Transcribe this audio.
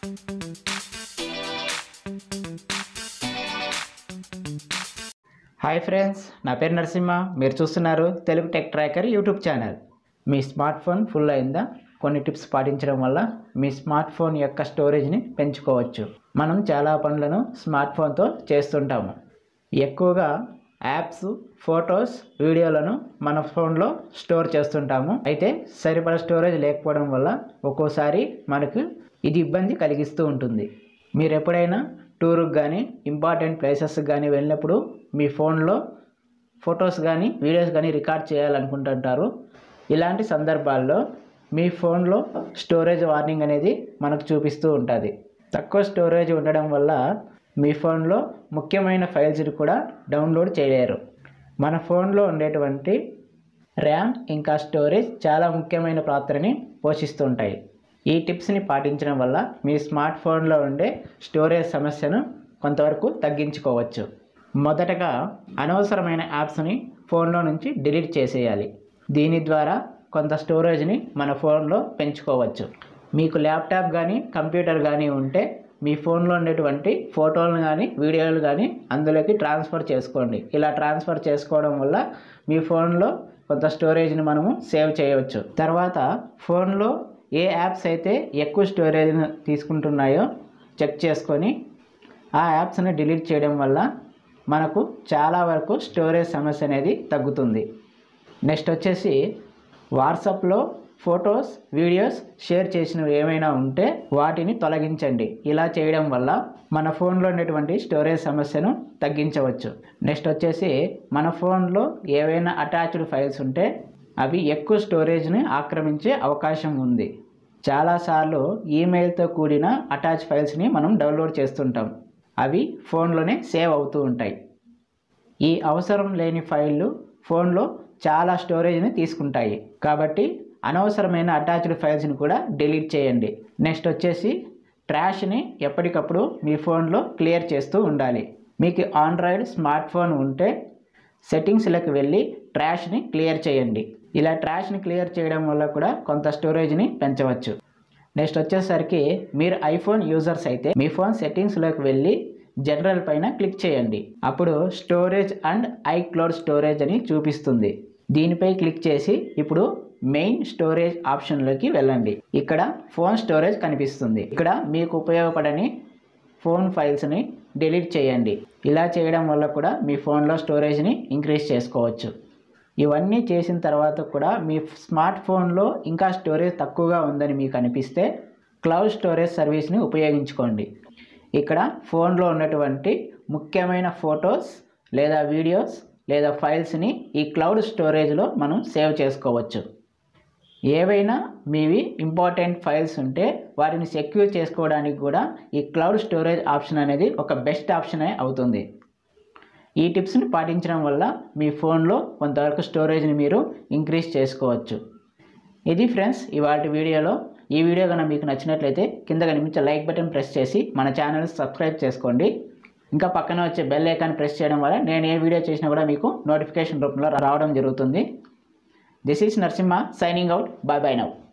hi friends నా పేరు నరసింహ మీరు చూస్తున్నారు Telugu tech tracker YouTube channel మీ స్మార్ట్ ఫోన్ ఫుల్ అయిందా కొన్ని టిప్స్ పాటించడం వల్ల మీ స్మార్ట్ ఫోన్ యొక్క స్టోరేజ్ని పెంచుకోవచ్చు మనం చాలా పనులను స్మార్ట్ ఫోన్తో చేస్తుంటాము ఎక్కువగా యాప్స్ ఫొటోస్ వీడియోలను మన ఫోన్లో స్టోర్ చేస్తుంటాము అయితే సరిపడా స్టోరేజ్ లేకపోవడం వల్ల ఒక్కోసారి మనకు ఇది ఇబ్బంది కలిగిస్తూ ఉంటుంది మీరు ఎప్పుడైనా టూర్కి కానీ ఇంపార్టెంట్ ప్లేసెస్కి కానీ వెళ్ళినప్పుడు మీ ఫోన్లో ఫొటోస్ కానీ వీడియోస్ కానీ రికార్డ్ చేయాలనుకుంటుంటారు ఇలాంటి సందర్భాల్లో మీ ఫోన్లో స్టోరేజ్ వార్నింగ్ అనేది మనకు చూపిస్తూ ఉంటుంది తక్కువ స్టోరేజ్ ఉండడం వల్ల మీ ఫోన్లో ముఖ్యమైన ఫైల్స్ని కూడా డౌన్లోడ్ చేయలేరు మన ఫోన్లో ఉండేటువంటి ర్యామ్ ఇంకా స్టోరేజ్ చాలా ముఖ్యమైన పాత్రని పోషిస్తుంటాయి ఈ టిప్స్ని పాటించడం వల్ల మీ స్మార్ట్ ఫోన్లో ఉండే స్టోరేజ్ సమస్యను కొంతవరకు తగ్గించుకోవచ్చు మొదటగా అనవసరమైన యాప్స్ని ఫోన్లో నుంచి డిలీట్ చేసేయాలి దీని ద్వారా కొంత స్టోరేజ్ని మన ఫోన్లో పెంచుకోవచ్చు మీకు ల్యాప్టాప్ కానీ కంప్యూటర్ కానీ ఉంటే మీ ఫోన్లో ఉండేటువంటి ఫోటోలను కానీ వీడియోలు కానీ అందులోకి ట్రాన్స్ఫర్ చేసుకోండి ఇలా ట్రాన్స్ఫర్ చేసుకోవడం వల్ల మీ ఫోన్లో కొంత స్టోరేజ్ని మనము సేవ్ చేయవచ్చు తర్వాత ఫోన్లో ఏ యాప్స్ అయితే ఎక్కువ స్టోరేజ్ని తీసుకుంటున్నాయో చెక్ చేసుకొని ఆ యాప్స్ని డిలీట్ చేయడం వల్ల మనకు చాలా వరకు స్టోరేజ్ సమస్య అనేది తగ్గుతుంది నెక్స్ట్ వచ్చేసి వాట్సాప్లో ఫొటోస్ వీడియోస్ షేర్ చేసినవి ఏమైనా ఉంటే వాటిని తొలగించండి ఇలా చేయడం వల్ల మన ఫోన్లో ఉండేటువంటి స్టోరేజ్ సమస్యను తగ్గించవచ్చు నెక్స్ట్ వచ్చేసి మన ఫోన్లో ఏవైనా అటాచ్డ్ ఫైల్స్ ఉంటే అవి ఎక్కువ స్టోరేజ్ని ఆక్రమించే అవకాశం ఉంది చాలాసార్లు ఈమెయిల్తో కూడిన అటాచ్ ఫైల్స్ని మనం డౌన్లోడ్ చేస్తుంటాం అవి ఫోన్లోనే సేవ్ అవుతూ ఉంటాయి ఈ అవసరం లేని ఫైళ్ళు ఫోన్లో చాలా స్టోరేజ్ని తీసుకుంటాయి కాబట్టి అనవసరమైన అటాచ్డ్ ఫైల్స్ని కూడా డిలీట్ చేయండి నెక్స్ట్ వచ్చేసి ట్రాష్ని ఎప్పటికప్పుడు మీ ఫోన్లో క్లియర్ చేస్తూ ఉండాలి మీకు ఆండ్రాయిడ్ స్మార్ట్ ఫోన్ ఉంటే సెట్టింగ్స్లోకి వెళ్ళి ట్రాష్ని క్లియర్ చేయండి ఇలా ట్రాష్ని క్లియర్ చేయడం వల్ల కూడా కొంత స్టోరేజ్ని పెంచవచ్చు నెక్స్ట్ వచ్చేసరికి మీరు ఐఫోన్ యూజర్స్ అయితే మీ ఫోన్ సెట్టింగ్స్లోకి వెళ్ళి జనరల్ పైన క్లిక్ చేయండి అప్పుడు storage and iCloud storage అని చూపిస్తుంది దీనిపై క్లిక్ చేసి ఇప్పుడు మెయిన్ స్టోరేజ్ ఆప్షన్లోకి వెళ్ళండి ఇక్కడ ఫోన్ స్టోరేజ్ కనిపిస్తుంది ఇక్కడ మీకు ఉపయోగపడని ఫోన్ ఫైల్స్ని డిలీట్ చేయండి ఇలా చేయడం వల్ల కూడా మీ ఫోన్లో స్టోరేజ్ని ఇంక్రీజ్ చేసుకోవచ్చు ఇవన్నీ చేసిన తర్వాత కూడా మీ స్మార్ట్ ఫోన్లో ఇంకా స్టోరేజ్ తక్కువగా ఉందని మీకు అనిపిస్తే క్లౌడ్ స్టోరేజ్ సర్వీస్ని ఉపయోగించుకోండి ఇక్కడ ఫోన్లో ఉన్నటువంటి ముఖ్యమైన ఫొటోస్ లేదా వీడియోస్ లేదా ఫైల్స్ని ఈ క్లౌడ్ స్టోరేజ్లో మనం సేవ్ చేసుకోవచ్చు ఏవైనా మీవి ఇంపార్టెంట్ ఫైల్స్ ఉంటే వాటిని సెక్యూర్ చేసుకోవడానికి కూడా ఈ క్లౌడ్ స్టోరేజ్ ఆప్షన్ అనేది ఒక బెస్ట్ ఆప్షనే అవుతుంది ఈ టిప్స్ని పాటించడం వల్ల మీ ఫోన్లో కొంతవరకు స్టోరేజ్ని మీరు ఇంక్రీజ్ చేసుకోవచ్చు ఇది ఫ్రెండ్స్ ఇవాటి వీడియోలో ఈ వీడియో కనుక మీకు నచ్చినట్లయితే కింద కనిపించే లైక్ బటన్ ప్రెస్ చేసి మన ఛానల్ సబ్స్క్రైబ్ చేసుకోండి ఇంకా పక్కన వచ్చే బెల్ ఐకాన్ ప్రెస్ చేయడం వల్ల నేను ఏ వీడియో చేసినా కూడా మీకు నోటిఫికేషన్ రూపంలో రావడం జరుగుతుంది this is Narasimha signing out bye bye now